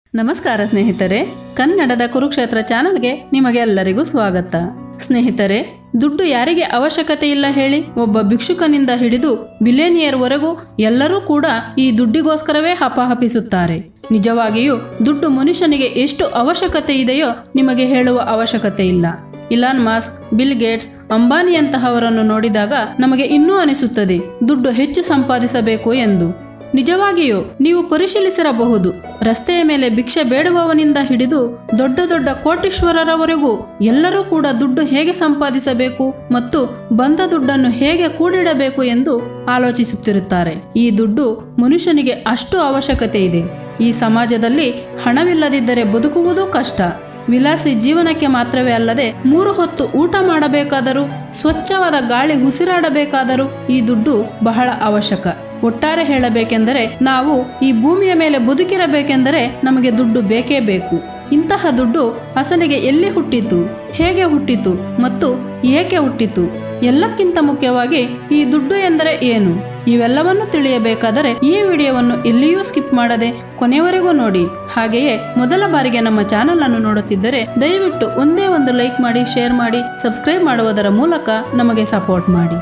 ನಮಸ್ಕಾರ ಸ್ನೇಹಿತರೆ ಕನ್ನಡದ ಕುರುಕ್ಷೇತ್ರ ಚಾನಲ್ಗೆ ನಿಮಗೆಲ್ಲರಿಗೂ ಸ್ವಾಗತ ಸ್ನೇಹಿತರೆ ದುಡ್ಡು ಯಾರಿಗೆ ಅವಶ್ಯಕತೆ ಇಲ್ಲ ಹೇಳಿ ಒಬ್ಬ ಭಿಕ್ಷುಕನಿಂದ ಹಿಡಿದು ಬಿಲೇನಿಯರ್ವರೆಗೂ ಎಲ್ಲರೂ ಕೂಡ ಈ ದುಡ್ಡಿಗೋಸ್ಕರವೇ ಹಪಾಹಪಿಸುತ್ತಾರೆ ನಿಜವಾಗಿಯೂ ದುಡ್ಡು ಮನುಷ್ಯನಿಗೆ ಎಷ್ಟು ಅವಶ್ಯಕತೆ ಇದೆಯೋ ನಿಮಗೆ ಹೇಳುವ ಅವಶ್ಯಕತೆ ಇಲ್ಲ ಇಲಾನ್ ಮಾಸ್ಕ್ ಬಿಲ್ ಗೇಟ್ಸ್ ಅಂಬಾನಿಯಂತಹವರನ್ನು ನೋಡಿದಾಗ ನಮಗೆ ಇನ್ನೂ ಅನಿಸುತ್ತದೆ ದುಡ್ಡು ಹೆಚ್ಚು ಸಂಪಾದಿಸಬೇಕು ಎಂದು ನಿಜವಾಗಿಯೂ ನೀವು ಪರಿಶೀಲಿಸಿರಬಹುದು ರಸ್ತೆಯ ಮೇಲೆ ಭಿಕ್ಷೆ ಬೇಡುವವನಿಂದ ಹಿಡಿದು ದೊಡ್ಡ ದೊಡ್ಡ ಕೋಟೀಶ್ವರರವರೆಗೂ ಎಲ್ಲರೂ ಕೂಡ ದುಡ್ಡು ಹೇಗೆ ಸಂಪಾದಿಸಬೇಕು ಮತ್ತು ಬಂದ ದುಡ್ಡನ್ನು ಹೇಗೆ ಕೂಡಿಡಬೇಕು ಎಂದು ಆಲೋಚಿಸುತ್ತಿರುತ್ತಾರೆ ಈ ದುಡ್ಡು ಮನುಷ್ಯನಿಗೆ ಅಷ್ಟು ಅವಶ್ಯಕತೆ ಇದೆ ಈ ಸಮಾಜದಲ್ಲಿ ಹಣವಿಲ್ಲದಿದ್ದರೆ ಬದುಕುವುದೂ ಕಷ್ಟ ವಿಲಾಸಿ ಜೀವನಕ್ಕೆ ಮಾತ್ರವೇ ಅಲ್ಲದೆ ಮೂರು ಹೊತ್ತು ಊಟ ಮಾಡಬೇಕಾದರೂ ಸ್ವಚ್ಛವಾದ ಗಾಳಿ ಉಸಿರಾಡಬೇಕಾದರೂ ಈ ದುಡ್ಡು ಬಹಳ ಅವಶ್ಯಕ ಒಟ್ಟಾರೆ ಹೇಳಬೇಕೆಂದರೆ ನಾವು ಈ ಭೂಮಿಯ ಮೇಲೆ ಬದುಕಿರಬೇಕೆಂದರೆ ನಮಗೆ ದುಡ್ಡು ಬೇಕೇ ಬೇಕು ಇಂತಹ ದುಡ್ಡು ಅಸಲಿಗೆ ಎಲ್ಲಿ ಹುಟ್ಟಿತು ಹೇಗೆ ಹುಟ್ಟಿತು ಮತ್ತು ಏಕೆ ಹುಟ್ಟಿತು ಎಲ್ಲಕ್ಕಿಂತ ಮುಖ್ಯವಾಗಿ ಈ ದುಡ್ಡು ಎಂದರೆ ಏನು ಇವೆಲ್ಲವನ್ನು ತಿಳಿಯಬೇಕಾದರೆ ಈ ವಿಡಿಯೋವನ್ನು ಎಲ್ಲಿಯೂ ಸ್ಕಿಪ್ ಮಾಡದೆ ಕೊನೆಯವರೆಗೂ ನೋಡಿ ಹಾಗೆಯೇ ಮೊದಲ ಬಾರಿಗೆ ನಮ್ಮ ಚಾನಲ್ ಅನ್ನು ನೋಡುತ್ತಿದ್ದರೆ ದಯವಿಟ್ಟು ಒಂದೇ ಒಂದು ಲೈಕ್ ಮಾಡಿ ಶೇರ್ ಮಾಡಿ ಸಬ್ಸ್ಕ್ರೈಬ್ ಮಾಡುವುದರ ಮೂಲಕ ನಮಗೆ ಸಪೋರ್ಟ್ ಮಾಡಿ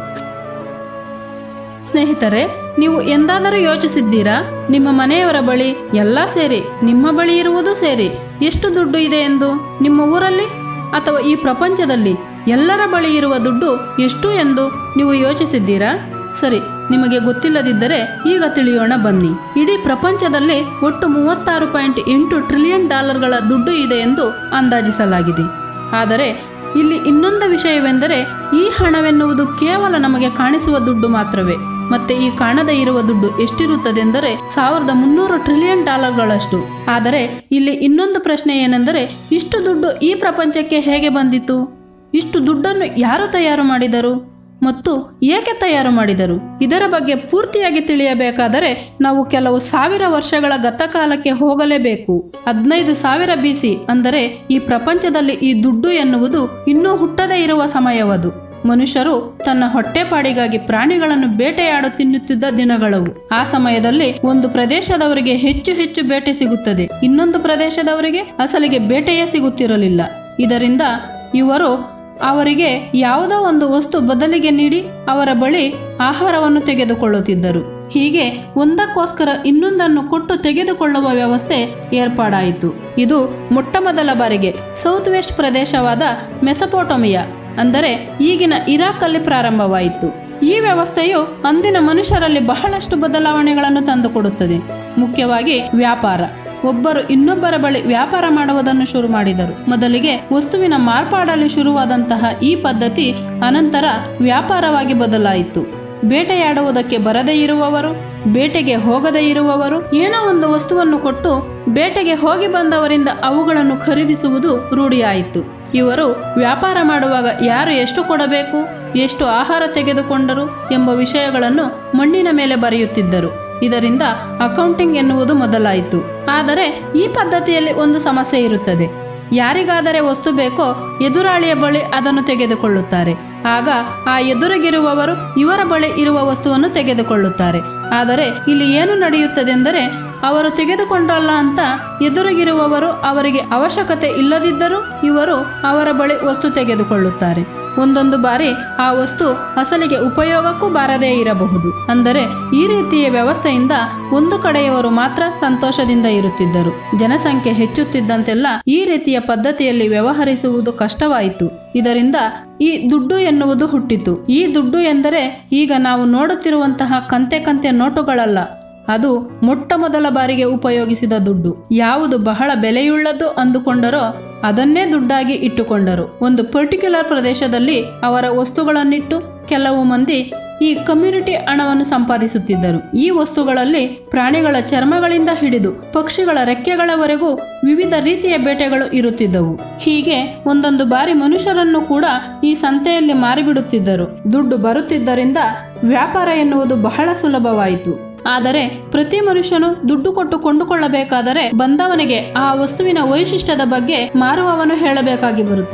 ಸ್ನೇಹಿತರೆ ನೀವು ಎಂದಾದರೂ ಯೋಚಿಸಿದ್ದೀರಾ ನಿಮ್ಮ ಮನೆಯವರ ಬಳಿ ಎಲ್ಲ ಸೇರಿ ನಿಮ್ಮ ಬಳಿ ಇರುವುದು ಸೇರಿ ಎಷ್ಟು ದುಡ್ಡು ಇದೆ ಎಂದು ನಿಮ್ಮ ಊರಲ್ಲಿ ಅಥವಾ ಈ ಪ್ರಪಂಚದಲ್ಲಿ ಎಲ್ಲರ ಬಳಿ ಇರುವ ದುಡ್ಡು ಎಷ್ಟು ಎಂದು ನೀವು ಯೋಚಿಸಿದ್ದೀರಾ ಸರಿ ನಿಮಗೆ ಗೊತ್ತಿಲ್ಲದಿದ್ದರೆ ಈಗ ತಿಳಿಯೋಣ ಬನ್ನಿ ಇಡೀ ಪ್ರಪಂಚದಲ್ಲಿ ಒಟ್ಟು ಮೂವತ್ತಾರು ಪಾಯಿಂಟ್ ಎಂಟು ಟ್ರಿಲಿಯನ್ ಡಾಲರ್ಗಳ ದುಡ್ಡು ಇದೆ ಎಂದು ಅಂದಾಜಿಸಲಾಗಿದೆ ಆದರೆ ಇಲ್ಲಿ ಇನ್ನೊಂದು ವಿಷಯವೆಂದರೆ ಈ ಹಣವೆನ್ನುವುದು ಕೇವಲ ನಮಗೆ ಕಾಣಿಸುವ ದುಡ್ಡು ಮಾತ್ರವೇ ಮತ್ತೆ ಈ ಕಾಣದೇ ಇರುವ ದುಡ್ಡು ಎಷ್ಟಿರುತ್ತದೆಂದರೆ ಸಾವಿರದ ಮುನ್ನೂರು ಟ್ರಿಲಿಯನ್ ಡಾಲರ್ಗಳಷ್ಟು ಆದರೆ ಇಲ್ಲಿ ಇನ್ನೊಂದು ಪ್ರಶ್ನೆ ಏನೆಂದರೆ ಇಷ್ಟು ದುಡ್ಡು ಈ ಪ್ರಪಂಚಕ್ಕೆ ಹೇಗೆ ಬಂದಿತು ಇಷ್ಟು ದುಡ್ಡನ್ನು ಯಾರು ತಯಾರು ಮಾಡಿದರು ಮತ್ತು ಏಕೆ ತಯಾರು ಮಾಡಿದರು ಇದರ ಬಗ್ಗೆ ಪೂರ್ತಿಯಾಗಿ ತಿಳಿಯಬೇಕಾದರೆ ನಾವು ಕೆಲವು ಸಾವಿರ ವರ್ಷಗಳ ಗತಕಾಲಕ್ಕೆ ಹೋಗಲೇಬೇಕು ಹದಿನೈದು ಸಾವಿರ ಬಿಸಿ ಅಂದರೆ ಈ ಪ್ರಪಂಚದಲ್ಲಿ ಈ ದುಡ್ಡು ಎನ್ನುವುದು ಇನ್ನೂ ಹುಟ್ಟದೇ ಇರುವ ಸಮಯವದು ಮನುಷ್ಯರು ತನ್ನ ಹೊಟ್ಟೆಪಾಡಿಗಾಗಿ ಪ್ರಾಣಿಗಳನ್ನು ಬೇಟೆಯಾಡು ತಿನ್ನುತ್ತಿದ್ದ ದಿನಗಳವು ಆ ಸಮಯದಲ್ಲಿ ಒಂದು ಪ್ರದೇಶದವರಿಗೆ ಹೆಚ್ಚು ಹೆಚ್ಚು ಬೇಟೆ ಸಿಗುತ್ತದೆ ಇನ್ನೊಂದು ಪ್ರದೇಶದವರಿಗೆ ಅಸಲಿಗೆ ಬೇಟೆಯೇ ಸಿಗುತ್ತಿರಲಿಲ್ಲ ಇದರಿಂದ ಇವರು ಅವರಿಗೆ ಯಾವುದೋ ಒಂದು ವಸ್ತು ಬದಲಿಗೆ ನೀಡಿ ಅವರ ಬಳಿ ಆಹಾರವನ್ನು ತೆಗೆದುಕೊಳ್ಳುತ್ತಿದ್ದರು ಹೀಗೆ ಒಂದಕ್ಕೋಸ್ಕರ ಇನ್ನೊಂದನ್ನು ಕೊಟ್ಟು ತೆಗೆದುಕೊಳ್ಳುವ ವ್ಯವಸ್ಥೆ ಏರ್ಪಾಡಾಯಿತು ಇದು ಮೊಟ್ಟಮೊದಲ ಬಾರಿಗೆ ಸೌತ್ ವೆಸ್ಟ್ ಪ್ರದೇಶವಾದ ಮೆಸಪೋಟೋಮಿಯಾ ಅಂದರೆ ಈಗಿನ ಇರಾಕಲ್ಲಿ ಪ್ರಾರಂಭವಾಯಿತು ಈ ವ್ಯವಸ್ಥೆಯು ಅಂದಿನ ಮನುಷ್ಯರಲ್ಲಿ ಬಹಳಷ್ಟು ಬದಲಾವಣೆಗಳನ್ನು ತಂದುಕೊಡುತ್ತದೆ ಮುಖ್ಯವಾಗಿ ವ್ಯಾಪಾರ ಒಬ್ಬರು ಇನ್ನೊಬ್ಬರ ಬಳಿ ವ್ಯಾಪಾರ ಮಾಡುವುದನ್ನು ಶುರು ಮಾಡಿದರು ಮೊದಲಿಗೆ ವಸ್ತುವಿನ ಮಾರ್ಪಾಡಲು ಶುರುವಾದಂತಹ ಈ ಪದ್ಧತಿ ಅನಂತರ ವ್ಯಾಪಾರವಾಗಿ ಬದಲಾಯಿತು ಬೇಟೆಯಾಡುವುದಕ್ಕೆ ಬರದೇ ಇರುವವರು ಬೇಟೆಗೆ ಹೋಗದೇ ಇರುವವರು ಏನೋ ಒಂದು ವಸ್ತುವನ್ನು ಕೊಟ್ಟು ಬೇಟೆಗೆ ಹೋಗಿ ಬಂದವರಿಂದ ಅವುಗಳನ್ನು ಖರೀದಿಸುವುದು ರೂಢಿಯಾಯಿತು ಇವರು ವ್ಯಾಪಾರ ಮಾಡುವಾಗ ಯಾರು ಎಷ್ಟು ಕೊಡಬೇಕು ಎಷ್ಟು ಆಹಾರ ತೆಗೆದುಕೊಂಡರು ಎಂಬ ವಿಷಯಗಳನ್ನು ಮಣ್ಣಿನ ಮೇಲೆ ಬರೆಯುತ್ತಿದ್ದರು ಇದರಿಂದ ಅಕೌಂಟಿಂಗ್ ಎನ್ನುವುದು ಮೊದಲಾಯಿತು ಆದರೆ ಈ ಪದ್ಧತಿಯಲ್ಲಿ ಒಂದು ಸಮಸ್ಯೆ ಇರುತ್ತದೆ ಯಾರಿಗಾದರೆ ವಸ್ತು ಬೇಕೋ ಎದುರಾಳಿಯ ಬಳಿ ಅದನ್ನು ತೆಗೆದುಕೊಳ್ಳುತ್ತಾರೆ ಆಗ ಆ ಎದುರಿಗಿರುವವರು ಇವರ ಬಳಿ ಇರುವ ವಸ್ತುವನ್ನು ತೆಗೆದುಕೊಳ್ಳುತ್ತಾರೆ ಆದರೆ ಇಲ್ಲಿ ಏನು ನಡೆಯುತ್ತದೆಂದರೆ ಅವರು ತೆಗೆದುಕೊಂಡ್ರಲ್ಲ ಅಂತ ಎದುರಿಗಿರುವವರು ಅವರಿಗೆ ಅವಶ್ಯಕತೆ ಇಲ್ಲದಿದ್ದರೂ ಇವರು ಅವರ ಬಳಿ ವಸ್ತು ತೆಗೆದುಕೊಳ್ಳುತ್ತಾರೆ ಒಂದೊಂದು ಬಾರಿ ಆ ವಸ್ತು ಅಸಲಿಗೆ ಉಪಯೋಗಕ್ಕೂ ಬಾರದೇ ಇರಬಹುದು ಅಂದರೆ ಈ ರೀತಿಯ ವ್ಯವಸ್ಥೆಯಿಂದ ಒಂದು ಕಡೆಯವರು ಮಾತ್ರ ಸಂತೋಷದಿಂದ ಇರುತ್ತಿದ್ದರು ಜನಸಂಖ್ಯೆ ಹೆಚ್ಚುತ್ತಿದ್ದಂತೆಲ್ಲ ಈ ರೀತಿಯ ಪದ್ಧತಿಯಲ್ಲಿ ವ್ಯವಹರಿಸುವುದು ಕಷ್ಟವಾಯಿತು ಇದರಿಂದ ಈ ದುಡ್ಡು ಎನ್ನುವುದು ಹುಟ್ಟಿತು ಈ ದುಡ್ಡು ಎಂದರೆ ಈಗ ನಾವು ನೋಡುತ್ತಿರುವಂತಹ ಕಂತೆ ಕಂತೆ ನೋಟುಗಳಲ್ಲ ಅದು ಮೊಟ್ಟ ಮೊದಲ ಬಾರಿಗೆ ಉಪಯೋಗಿಸಿದ ದುಡ್ಡು ಯಾವುದು ಬಹಳ ಬೆಲೆಯುಳ್ಳದ್ದು ಅಂದುಕೊಂಡರೋ ಅದನ್ನೇ ದುಡ್ಡಾಗಿ ಇಟ್ಟುಕೊಂಡರು ಒಂದು ಪರ್ಟಿಕ್ಯುಲರ್ ಪ್ರದೇಶದಲ್ಲಿ ಅವರ ವಸ್ತುಗಳನ್ನಿಟ್ಟು ಕೆಲವು ಮಂದಿ ಈ ಕಮ್ಯುನಿಟಿ ಹಣವನ್ನು ಸಂಪಾದಿಸುತ್ತಿದ್ದರು ಈ ವಸ್ತುಗಳಲ್ಲಿ ಪ್ರಾಣಿಗಳ ಚರ್ಮಗಳಿಂದ ಹಿಡಿದು ಪಕ್ಷಿಗಳ ರೆಕ್ಕೆಗಳವರೆಗೂ ವಿವಿಧ ರೀತಿಯ ಬೇಟೆಗಳು ಇರುತ್ತಿದ್ದವು ಹೀಗೆ ಒಂದೊಂದು ಬಾರಿ ಮನುಷ್ಯರನ್ನು ಕೂಡ ಈ ಸಂತೆಯಲ್ಲಿ ಮಾರಿಬಿಡುತ್ತಿದ್ದರು ದುಡ್ಡು ಬರುತ್ತಿದ್ದರಿಂದ ವ್ಯಾಪಾರ ಎನ್ನುವುದು ಬಹಳ ಸುಲಭವಾಯಿತು ಆದರೆ ಪ್ರತಿ ಮನುಷ್ಯನು ದುಡ್ಡು ಕೊಟ್ಟು ಕೊಂಡುಕೊಳ್ಳಬೇಕಾದರೆ ಬಂದವನಿಗೆ ಆ ವಸ್ತುವಿನ ವೈಶಿಷ್ಟ್ಯದ ಬಗ್ಗೆ ಮಾರುವವನು ಹೇಳಬೇಕಾಗಿ ಬರುತ್ತದೆ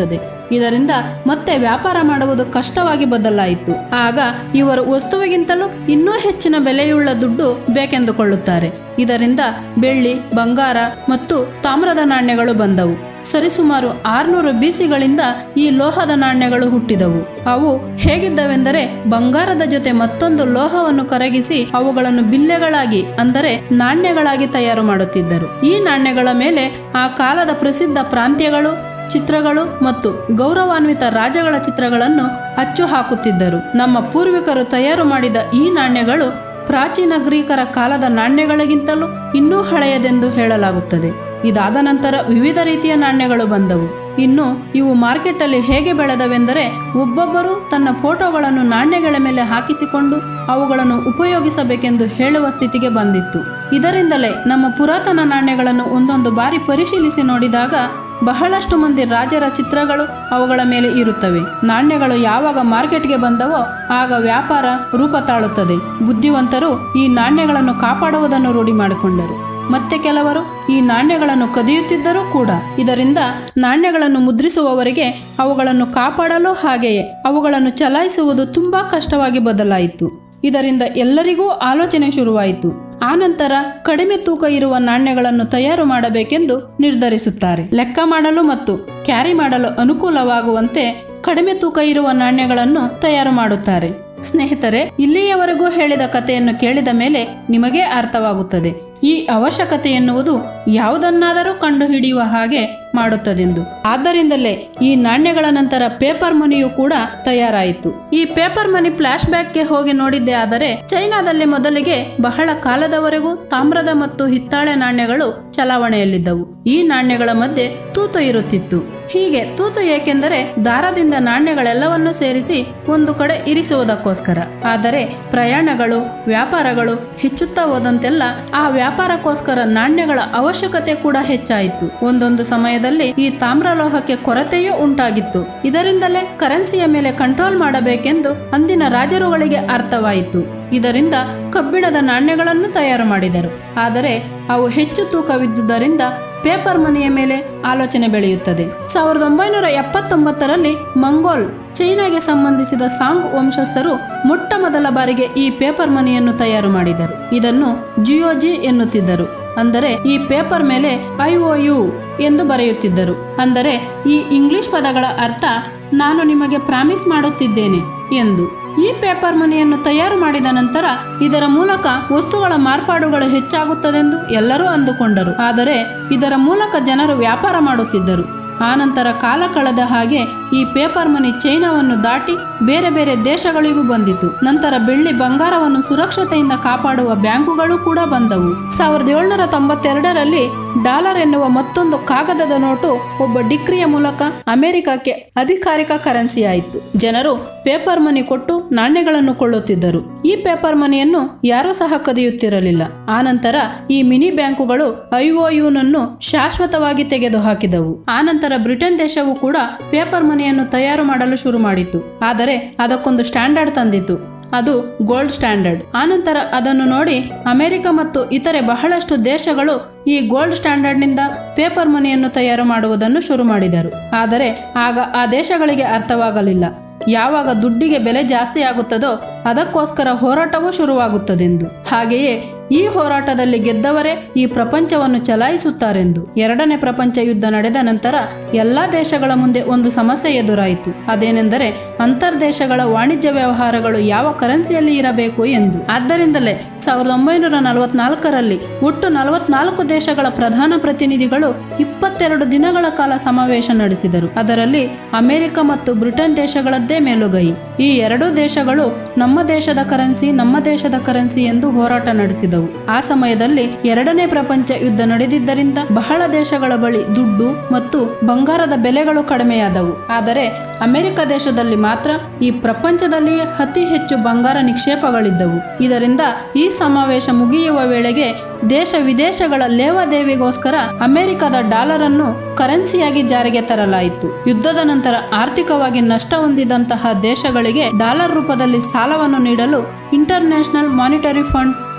ಇದರಿಂದ ಮತ್ತೆ ವ್ಯಾಪಾರ ಮಾಡುವುದು ಕಷ್ಟವಾಗಿ ಬದಲಾಯಿತು ಆಗ ಇವರು ವಸ್ತುವಿಗಿಂತಲೂ ಇನ್ನೂ ಹೆಚ್ಚಿನ ಬೆಲೆಯುಳ್ಳ ದುಡ್ಡು ಬೇಕೆಂದುಕೊಳ್ಳುತ್ತಾರೆ ಇದರಿಂದ ಬೆಳ್ಳಿ ಬಂಗಾರ ಮತ್ತು ತಾಮ್ರದ ನಾಣ್ಯಗಳು ಬಂದವು ಸರಿಸುಮಾರು ಆರುನೂರು ಬಿಸಿಗಳಿಂದ ಈ ಲೋಹದ ನಾಣ್ಯಗಳು ಹುಟ್ಟಿದವು ಅವು ಹೇಗಿದ್ದವೆಂದರೆ ಬಂಗಾರದ ಜೊತೆ ಮತ್ತೊಂದು ಲೋಹವನ್ನು ಕರಗಿಸಿ ಅವುಗಳನ್ನು ಬಿಲ್ಲೆಗಳಾಗಿ ಅಂದರೆ ನಾಣ್ಯಗಳಾಗಿ ತಯಾರು ಮಾಡುತ್ತಿದ್ದರು ಈ ನಾಣ್ಯಗಳ ಮೇಲೆ ಆ ಕಾಲದ ಪ್ರಸಿದ್ಧ ಪ್ರಾಂತ್ಯಗಳು ಚಿತ್ರಗಳು ಮತ್ತು ಗೌರವಾನ್ವಿತ ರಾಜಗಳ ಚಿತ್ರಗಳನ್ನು ಅಚ್ಚು ಹಾಕುತ್ತಿದ್ದರು ನಮ್ಮ ಪೂರ್ವಿಕರು ತಯಾರು ಮಾಡಿದ ಈ ನಾಣ್ಯಗಳು ಪ್ರಾಚೀನ ಗ್ರೀಕರ ಕಾಲದ ನಾಣ್ಯಗಳಿಗಿಂತಲೂ ಇನ್ನೂ ಹಳೆಯದೆಂದು ಹೇಳಲಾಗುತ್ತದೆ ಇದಾದ ನಂತರ ವಿವಿಧ ರೀತಿಯ ನಾಣ್ಯಗಳು ಬಂದವು ಇನ್ನು ಇವು ಮಾರ್ಕೆಟಲ್ಲಿ ಹೇಗೆ ಬೆಳೆದವೆಂದರೆ ಒಬ್ಬೊಬ್ಬರು ತನ್ನ ಫೋಟೋಗಳನ್ನು ನಾಣ್ಯಗಳ ಮೇಲೆ ಹಾಕಿಸಿಕೊಂಡು ಅವುಗಳನ್ನು ಉಪಯೋಗಿಸಬೇಕೆಂದು ಹೇಳುವ ಸ್ಥಿತಿಗೆ ಬಂದಿತ್ತು ಇದರಿಂದಲೇ ನಮ್ಮ ಪುರಾತನ ನಾಣ್ಯಗಳನ್ನು ಒಂದೊಂದು ಬಾರಿ ಪರಿಶೀಲಿಸಿ ನೋಡಿದಾಗ ಬಹಳಷ್ಟು ಮಂದಿ ರಾಜರ ಚಿತ್ರಗಳು ಅವುಗಳ ಮೇಲೆ ಇರುತ್ತವೆ ನಾಣ್ಯಗಳು ಯಾವಾಗ ಮಾರ್ಕೆಟ್ಗೆ ಬಂದವೋ ಆಗ ವ್ಯಾಪಾರ ರೂಪ ತಾಳುತ್ತದೆ ಬುದ್ಧಿವಂತರು ಈ ನಾಣ್ಯಗಳನ್ನು ಕಾಪಾಡುವುದನ್ನು ರೂಢಿ ಮಾಡಿಕೊಂಡರು ಮತ್ತೆ ಕೆಲವರು ಈ ನಾಣ್ಯಗಳನ್ನು ಕದಿಯುತ್ತಿದ್ದರೂ ಕೂಡ ಇದರಿಂದ ನಾಣ್ಯಗಳನ್ನು ಮುದ್ರಿಸುವವರಿಗೆ ಅವುಗಳನ್ನು ಕಾಪಾಡಲು ಹಾಗೆಯೇ ಅವುಗಳನ್ನು ಚಲಾಯಿಸುವುದು ತುಂಬಾ ಕಷ್ಟವಾಗಿ ಬದಲಾಯಿತು ಇದರಿಂದ ಎಲ್ಲರಿಗೂ ಆಲೋಚನೆ ಶುರುವಾಯಿತು ಆನಂತರ ಕಡಿಮೆ ತೂಕ ಇರುವ ನಾಣ್ಯಗಳನ್ನು ತಯಾರು ಮಾಡಬೇಕೆಂದು ನಿರ್ಧರಿಸುತ್ತಾರೆ ಲೆಕ್ಕ ಮಾಡಲು ಮತ್ತು ಕ್ಯಾರಿ ಮಾಡಲು ಅನುಕೂಲವಾಗುವಂತೆ ಕಡಿಮೆ ತೂಕ ಇರುವ ನಾಣ್ಯಗಳನ್ನು ತಯಾರು ಮಾಡುತ್ತಾರೆ ಸ್ನೇಹಿತರೆ ಇಲ್ಲಿಯವರೆಗೂ ಹೇಳಿದ ಕಥೆಯನ್ನು ಕೇಳಿದ ಮೇಲೆ ನಿಮಗೇ ಅರ್ಥವಾಗುತ್ತದೆ ಈ ಅವಶ್ಯಕತೆ ಎನ್ನುವುದು ಯಾವುದನ್ನಾದರೂ ಕಂಡುಹಿಡಿಯುವ ಹಾಗೆ ಮಾಡುತ್ತದೆಂದು ಆದ್ದರಿಂದಲೇ ಈ ನಾಣ್ಯಗಳ ನಂತರ ಪೇಪರ್ ಮನಿಯು ಕೂಡ ತಯಾರಾಯಿತು ಈ ಪೇಪರ್ ಮನಿ ಫ್ಲಾಶ್ ಬ್ಯಾಕ್ಗೆ ಹೋಗಿ ನೋಡಿದ್ದೇ ಆದರೆ ಚೈನಾದಲ್ಲಿ ಮೊದಲಿಗೆ ಬಹಳ ಕಾಲದವರೆಗೂ ತಾಮ್ರದ ಮತ್ತು ಹಿತ್ತಾಳೆ ನಾಣ್ಯಗಳು ಚಲಾವಣೆಯಲ್ಲಿದ್ದವು ಈ ನಾಣ್ಯಗಳ ಮಧ್ಯೆ ತೂತು ಇರುತ್ತಿತ್ತು ಹೀಗೆ ತೂತು ಏಕೆಂದರೆ ದಾರದಿಂದ ನಾಣ್ಯಗಳೆಲ್ಲವನ್ನೂ ಸೇರಿಸಿ ಒಂದು ಕಡೆ ಇರಿಸುವುದಕ್ಕೋಸ್ಕರ ಆದರೆ ಪ್ರಯಾಣಗಳು ವ್ಯಾಪಾರಗಳು ಹೆಚ್ಚುತ್ತಾ ಹೋದಂತೆಲ್ಲ ಆ ವ್ಯಾಪಾರಕ್ಕೋಸ್ಕರ ನಾಣ್ಯಗಳ ಅವಶ್ಯಕತೆ ಕೂಡ ಹೆಚ್ಚಾಯಿತು ಒಂದೊಂದು ಸಮಯದಲ್ಲಿ ಈ ತಾಮ್ರಲೋಹಕ್ಕೆ ಕೊರತೆಯೂ ಉಂಟಾಗಿತ್ತು ಇದರಿಂದಲೇ ಕರೆನ್ಸಿಯ ಮೇಲೆ ಕಂಟ್ರೋಲ್ ಮಾಡಬೇಕೆಂದು ಅಂದಿನ ರಾಜರುಗಳಿಗೆ ಅರ್ಥವಾಯಿತು ಇದರಿಂದ ಕಬ್ಬಿಣದ ನಾಣ್ಯಗಳನ್ನು ತಯಾರು ಮಾಡಿದರು ಆದರೆ ಅವು ಹೆಚ್ಚು ತೂಕವಿದ್ದುದರಿಂದ ಪೇಪರ್ ಮನಿಯ ಮೇಲೆ ಆಲೋಚನೆ ಬೆಳೆಯುತ್ತದೆ ಸಾವಿರದ ಒಂಬೈನೂರ ಎಪ್ಪತ್ತೊಂಬತ್ತರಲ್ಲಿ ಮಂಗೋಲ್ ಚೈನಾಗೆ ಸಂಬಂಧಿಸಿದ ಸಾಂಗ್ ವಂಶಸ್ಥರು ಮೊಟ್ಟ ಮೊದಲ ಬಾರಿಗೆ ಈ ಪೇಪರ್ ಮನಿಯನ್ನು ತಯಾರು ಮಾಡಿದರು ಇದನ್ನು ಜಿಯೋಜಿ ಎನ್ನುತ್ತಿದ್ದರು ಅಂದರೆ ಈ ಪೇಪರ್ ಮೇಲೆ ಐಒಯು ಎಂದು ಬರೆಯುತ್ತಿದ್ದರು ಅಂದರೆ ಈ ಇಂಗ್ಲಿಷ್ ಪದಗಳ ಅರ್ಥ ನಾನು ನಿಮಗೆ ಪ್ರಾಮಿಸ್ ಮಾಡುತ್ತಿದ್ದೇನೆ ಎಂದು ಈ ಪೇಪರ್ ಮನಿಯನ್ನು ತಯಾರು ಮಾಡಿದ ನಂತರ ಇದರ ಮೂಲಕ ವಸ್ತುಗಳ ಮಾರ್ಪಾಡುಗಳು ಹೆಚ್ಚಾಗುತ್ತದೆಂದು ಎಲ್ಲರೂ ಅಂದುಕೊಂಡರು ಆದರೆ ಇದರ ಮೂಲಕ ಜನರು ವ್ಯಾಪಾರ ಮಾಡುತ್ತಿದ್ದರು ಆನಂತರ ಕಾಲ ಕಳೆದ ಹಾಗೆ ಈ ಪೇಪರ್ ಮನಿ ಚೈನಾವನ್ನು ದಾಟಿ ಬೇರೆ ಬೇರೆ ದೇಶಗಳಿಗೂ ಬಂದಿತು ನಂತರ ಬೆಳ್ಳಿ ಬಂಗಾರವನ್ನು ಸುರಕ್ಷತೆಯಿಂದ ಕಾಪಾಡುವ ಬ್ಯಾಂಕುಗಳು ಕೂಡ ಬಂದವು ಸಾವಿರದ ಏಳ್ನೂರ ತೊಂಬತ್ತೆರಡರಲ್ಲಿ ಡಾಲರ್ ಎನ್ನುವ ಮತ್ತೊಂದು ಕಾಗದದ ನೋಟು ಒಬ್ಬ ಡಿಕ್ರಿಯ ಮೂಲಕ ಅಮೆರಿಕಕ್ಕೆ ಅಧಿಕಾರಿಕ ಕರೆನ್ಸಿ ಆಯಿತು ಜನರು ಪೇಪರ್ ಮನಿ ಕೊಟ್ಟು ನಾಣ್ಯಗಳನ್ನು ಕೊಳ್ಳುತ್ತಿದ್ದರು ಈ ಪೇಪರ್ ಮನಿಯನ್ನು ಯಾರೂ ಸಹ ಕದಿಯುತ್ತಿರಲಿಲ್ಲ ಆನಂತರ ಈ ಮಿನಿ ಬ್ಯಾಂಕುಗಳು ಐಒಯುನನ್ನು ಶಾಶ್ವತವಾಗಿ ತೆಗೆದುಹಾಕಿದವು ಆನಂತರ ಬ್ರಿಟನ್ ದೇಶವು ಕೂಡ ಪೇಪರ್ ಮನಿಯನ್ನು ತಯಾರು ಮಾಡಲು ಶುರು ಮಾಡಿತು ಆದರೆ ಅದಕ್ಕೊಂದು ಸ್ಟ್ಯಾಂಡರ್ಡ್ ತಂದಿತು ಅದು ಗೋಲ್ಡ್ ಸ್ಟ್ಯಾಂಡರ್ಡ್ ಆನಂತರ ಅದನ್ನು ನೋಡಿ ಅಮೆರಿಕ ಮತ್ತು ಇತರೆ ಬಹಳಷ್ಟು ದೇಶಗಳು ಈ ಗೋಲ್ಡ್ ಸ್ಟ್ಯಾಂಡರ್ಡ್ನಿಂದ ಪೇಪರ್ ಮನಿಯನ್ನು ತಯಾರು ಮಾಡುವುದನ್ನು ಶುರು ಮಾಡಿದರು ಆದರೆ ಆಗ ಆ ದೇಶಗಳಿಗೆ ಅರ್ಥವಾಗಲಿಲ್ಲ ಯಾವಾಗ ದುಡ್ಡಿಗೆ ಬೆಲೆ ಜಾಸ್ತಿ ಆಗುತ್ತದೋ ಅದಕ್ಕೋಸ್ಕರ ಹೋರಾಟವೂ ಶುರುವಾಗುತ್ತದೆಂದು ಹಾಗೆಯೇ ಈ ಹೋರಾಟದಲ್ಲಿ ಗೆದ್ದವರೇ ಈ ಪ್ರಪಂಚವನ್ನು ಚಲಾಯಿಸುತ್ತಾರೆಂದು ಎರಡನೇ ಪ್ರಪಂಚ ಯುದ್ಧ ನಡೆದ ನಂತರ ಎಲ್ಲ ದೇಶಗಳ ಮುಂದೆ ಒಂದು ಸಮಸ್ಯೆ ಎದುರಾಯಿತು ಅದೇನೆಂದರೆ ಅಂತರ್ದೇಶಗಳ ವಾಣಿಜ್ಯ ವ್ಯವಹಾರಗಳು ಯಾವ ಕರೆನ್ಸಿಯಲ್ಲಿ ಇರಬೇಕು ಎಂದು ಆದ್ದರಿಂದಲೇ ಸಾವಿರದ ಒಂಬೈನೂರ ನಲವತ್ನಾಲ್ಕರಲ್ಲಿ ಒಟ್ಟು ನಲವತ್ನಾಲ್ಕು ದೇಶಗಳ ಪ್ರಧಾನ ಪ್ರತಿನಿಧಿಗಳು ಇಪ್ಪತ್ತೆರಡು ದಿನಗಳ ಕಾಲ ಸಮಾವೇಶ ನಡೆಸಿದರು ಅದರಲ್ಲಿ ಅಮೆರಿಕ ಮತ್ತು ಬ್ರಿಟನ್ ದೇಶಗಳದ್ದೇ ಮೇಲುಗೈ ಈ ಎರಡೂ ದೇಶಗಳು ನಮ್ಮ ದೇಶದ ಕರೆನ್ಸಿ ನಮ್ಮ ದೇಶದ ಕರೆನ್ಸಿ ಎಂದು ಹೋರಾಟ ನಡೆಸಿದವು ಆ ಸಮಯದಲ್ಲಿ ಎರಡನೇ ಪ್ರಪಂಚ ಯುದ್ಧ ನಡೆದಿದ್ದರಿಂದ ಬಹಳ ದೇಶಗಳ ಬಳಿ ದುಡ್ಡು ಮತ್ತು ಬಂಗಾರದ ಬೆಲೆಗಳು ಕಡಿಮೆಯಾದವು ಆದರೆ ಅಮೆರಿಕ ದೇಶದಲ್ಲಿ ಮಾತ್ರ ಈ ಪ್ರಪಂಚದಲ್ಲಿಯೇ ಅತಿ ಹೆಚ್ಚು ಬಂಗಾರ ನಿಕ್ಷೇಪಗಳಿದ್ದವು ಇದರಿಂದ ಈ ಸಮಾವೇಶ ಮುಗಿಯುವ ವೇಳೆಗೆ ದೇಶ ವಿದೇಶಗಳ ಲೇವಾದೇವಿಗೋಸ್ಕರ ಅಮೆರಿಕದ ಡಾಲರ್ ಅನ್ನು ಕರೆನ್ಸಿಯಾಗಿ ಜಾರಿಗೆ ತರಲಾಯಿತು ಯುದ್ಧದ ನಂತರ ಆರ್ಥಿಕವಾಗಿ ನಷ್ಟ ಹೊಂದಿದಂತಹ ದೇಶಗಳಿಗೆ ಡಾಲರ್ ರೂಪದಲ್ಲಿ ಸಾಲವನ್ನು ನೀಡಲು ಇಂಟರ್ನ್ಯಾಷನಲ್ ಮಾನಿಟರಿ ಫಂಡ್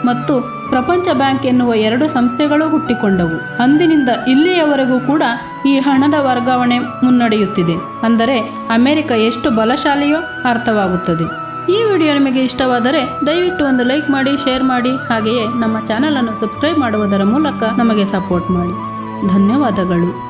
ಮತ್ತು ಪ್ರಪಂಚ ಬ್ಯಾಂಕ್ ಎನ್ನುವ ಎರಡು ಸಂಸ್ಥೆಗಳು ಹುಟ್ಟಿಕೊಂಡವು ಅಂದಿನಿಂದ ಇಲ್ಲಿಯವರೆಗೂ ಕೂಡ ಈ ಹಣದ ವರ್ಗಾವಣೆ ಮುನ್ನಡೆಯುತ್ತಿದೆ ಅಂದರೆ ಅಮೆರಿಕ ಎಷ್ಟು ಬಲಶಾಲಿಯೋ ಅರ್ಥವಾಗುತ್ತದೆ ಈ ವಿಡಿಯೋ ನಿಮಗೆ ಇಷ್ಟವಾದರೆ ದಯವಿಟ್ಟು ಒಂದು ಲೈಕ್ ಮಾಡಿ ಶೇರ್ ಮಾಡಿ ಹಾಗೆಯೇ ನಮ್ಮ ಚಾನಲನ್ನು ಸಬ್ಸ್ಕ್ರೈಬ್ ಮಾಡುವುದರ ಮೂಲಕ ನಮಗೆ ಸಪೋರ್ಟ್ ಮಾಡಿ ಧನ್ಯವಾದಗಳು